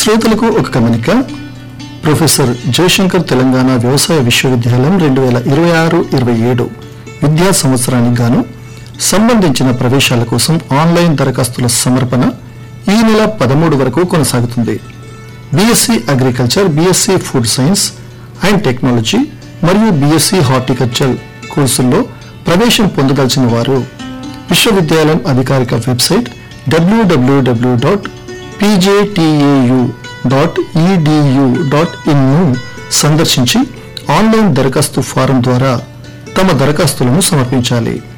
శ్రోతలకు ఒక గమనిక ప్రొఫెసర్ జయశంకర్ తెలంగాణ వ్యవసాయ విశ్వవిద్యాలయం రెండు వేల ఇరవై ఆరు ఇరవై ఏడు విద్యా సంవత్సరానికి గాను సంబంధించిన ప్రవేశాల కోసం ఆన్లైన్ దరఖాస్తుల సమర్పణ ఈ నెల పదమూడు వరకు కొనసాగుతుంది BSc agriculture BSc food science and technology మరియు బీఎస్సీ హార్టికల్చర్ కోర్సుల్లో ప్రవేశం పొందదలిచిన వారు విశ్వవిద్యాలయం అధికారిక వెబ్సైట్ డబ్ల్యూడబ్ల్యూడబ్ల్యూ dot PJTAU dot EDU dot ఇన్ను సందర్శించి ఆన్లైన్ దరఖాస్తు ఫారం ద్వారా తమ దరఖాస్తులను సమర్పించాలి